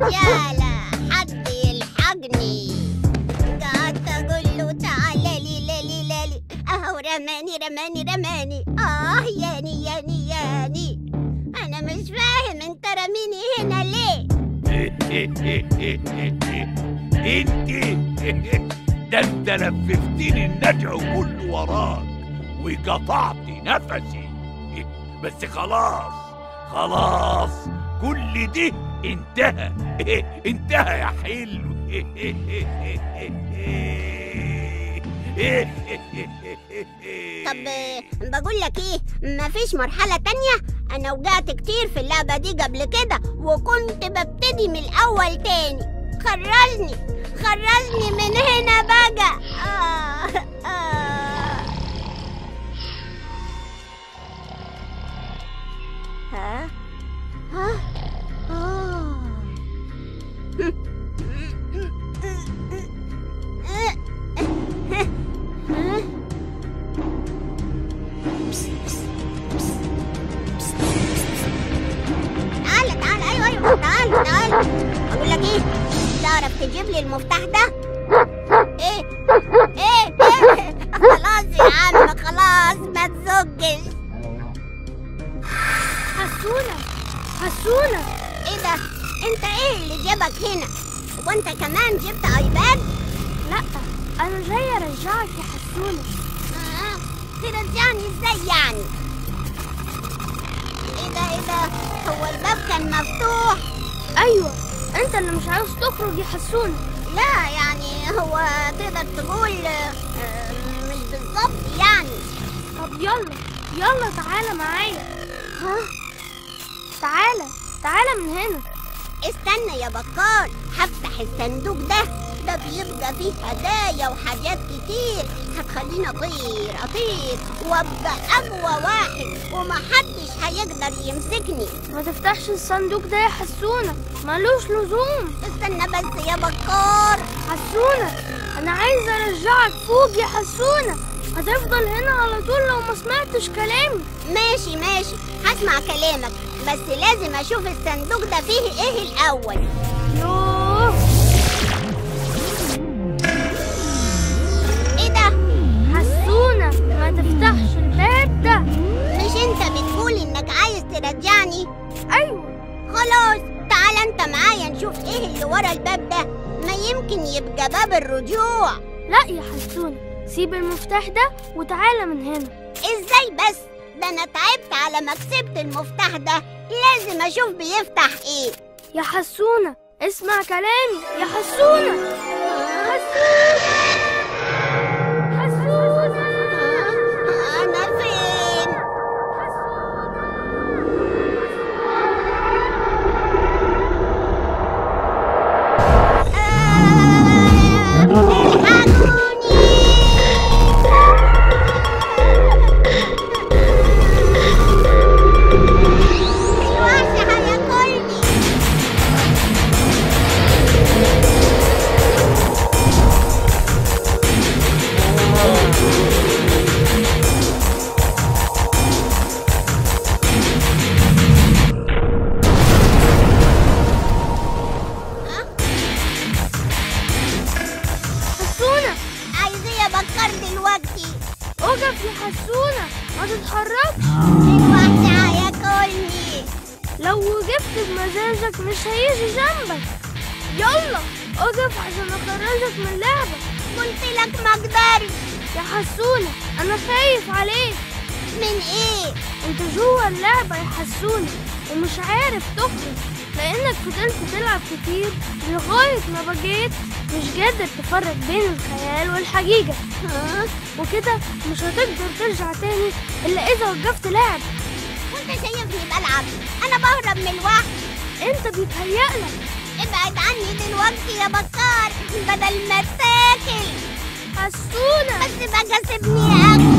يالا حد يلحقني قعدت اقول له تعالى لي لالي لالي اهو رماني رماني رماني اه ياني ياني ياني انا مش فاهم انت رميني هنا ليه انت ده انت لففتني النجع كله وراك وقطعت نفسي بس خلاص خلاص كل ده انتهى انتهى يا حلو طب بقول لك ايه مفيش مرحلة تانية انا وقعت كتير في اللعبة دي قبل كده وكنت ببتدي من الاول تاني خرجني خرجني من هنا بقى آه آه. ها ها آه. تعالى تعالى ايوه ايوه تعالى تعالى اقول لك ايه تعرف تجيب لي المفتاح ده ايه ايه ايه خلاص يا عم خلاص ما تزجش حسونة حسونة ايه ده انت ايه اللي جابك هنا وانت كمان جبت ايباد لا أنا جاية أرجعك يا حسونة آه، ترجعني ازاي يعني ايه ده ايه ده هو الباب كان مفتوح أيوة أنت اللي مش عاوز تخرج يا حسونة لا يعني هو تقدر تقول آه، آه، مش بالظبط يعني طب يلا يلا تعالى معايا ها تعالى تعالى من هنا استنى يا بكار هفتح الصندوق ده ده بيبقى فيه هدايا وحاجات كتير هتخليني اطير اطير وابقى اقوى واحد ومحدش هيقدر يمسكني ما تفتحش الصندوق ده يا حسونة ملوش لزوم استنى بس يا بكار حسونة أنا عايزة أرجعك فوق يا حسونة هتفضل هنا على طول لو ما سمعتش كلامي ماشي ماشي هسمع كلامك بس لازم اشوف الصندوق ده فيه ايه الاول يوه ايه ده حسونة ما تفتحش الباب ده مش انت بتقول انك عايز ترجعني أيوة خلاص تعال انت معايا نشوف ايه اللي ورا الباب ده ما يمكن يبقى باب الرجوع لا يا حسونة سيب المفتاح ده وتعالى من هنا ازاي بس ده انا تعبت على ما كسبت المفتاح ده لازم اشوف بيفتح ايه يا حسونة اسمع كلامي يا حسونة حسونة حسونة انا فين آه، الحقوني الوحش هياكلني حسونة عايز ايه يا بكر دلوقتي اقف يا حسونة ما تتحركش الوحش هياكلني لو وقفت بمزاجك مش هيجي جنبك يلا اقف عشان اخرجك من اللعبة قلت لك ما اقدرش يا حسونة انا خايف عليك من ايه انت جوه اللعبة يا حسونة ومش عارف تخرج لانك فضلت تلعب كتير لغاية ما بقيت مش قادر تفرق بين الخيال والحقيقة ها وكده مش هتقدر ترجع تاني الا اذا وقفت لعب وانت شايفني بلعب انا بهرب من الوحش انت بيتهيألك ابعد عني دلوقتي يا بكار بدل ما تاكل حسونة بس بقى سيبني اكل